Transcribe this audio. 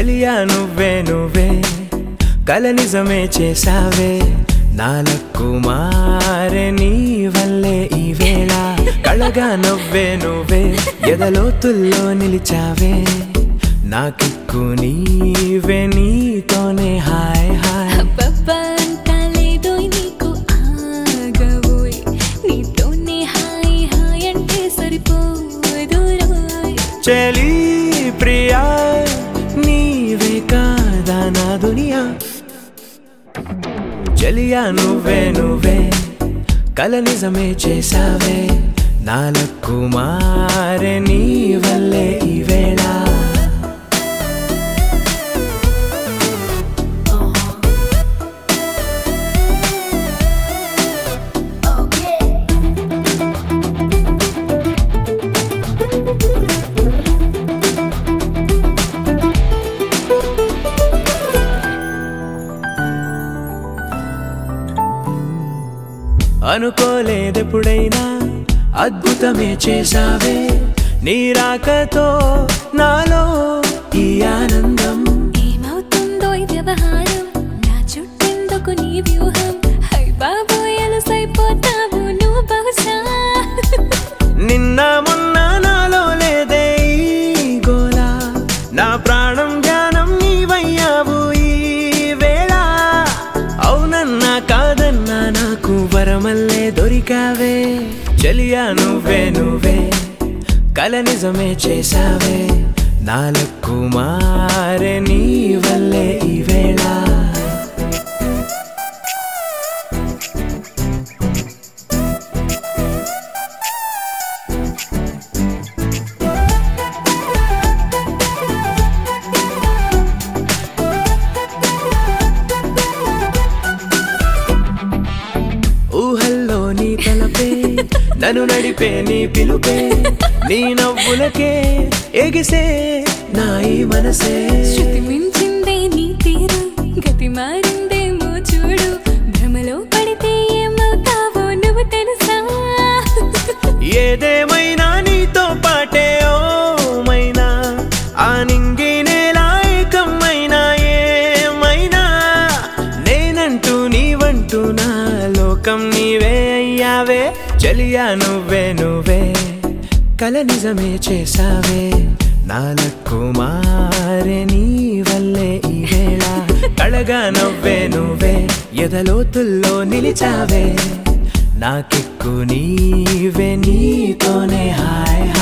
చెలియా నువ్వే నువ్వే కల నిజమే చేసావే నాలకు మారే నీ వల్లే ఈ వేళ కళగా నవ్వే నువ్వే ఎదలోతుల్లో నిలిచావే నాకిక్కు నీవే నీతోనే హాయ్ హాయ్ అబ్బబ్బా అంతా లేదోయ్ నీకు ఆగవోయ్ నీతోనే హాయ్ హాయ్ అంటే సరిపోదురోయ్ చెలి ప్రియా నీవే కాదా నా దునియా చెలియా నువ్వే నువ్వే కల నిజమే చేసావే నాలకు మారే నీ వల్లే ఈ వేళ అనుకోలేదెప్పుడైనా అద్భుతమే చేసావే నీ రాకతో నాలో ఈ ఆనందం ఏమవుతుందో ఈ వ్యవహారం నా చుట్టెందుకు నీ వ్యూహం హై బాబోయ్ అలసైపోతావు నువ్వు బహుశా నిన్న మొన్న నాలో లేదే ఈ గోల నా ప్రాణం ధ్యానం నీవయ్యావు ఈ వేళ అవునన్నా కాదన్నా నాకు వరమల్లే దొరికావే చెలియా నువ్వే నువ్వే కల నిజమే చేసావే నాలకు మారే నీ వల్లే ఈ వేళ ఊహల్లో నీ తలపే నన్ను నడిపే నీ పిలుపే నీ నవ్వులకే ఎగిసే నా ఈ మనసే శృతి మించిందే నీ తీరు గతి మారిందేమో చూడు భ్రమలో పడితే ఏమవుతావో నువ్వు తెలుసా ఏదేమైనా నీతో పాటే ఓ మైనా ఆ నింగి నేలా ఏకమైనా ఏమైనా నేనంటూ నీవంటూ నా లోకం నీవే అయ్యావే చెలియా నువ్వే నువ్వే కల నిజమే చేసావే నాలకు మారే నీ వల్లే ఈ వేళ కళగా నవ్వే నువ్వే ఎదలోతుల్లో నిలిచావే నాకెక్కు నీవే నీతోనే హాయ్ హాయ్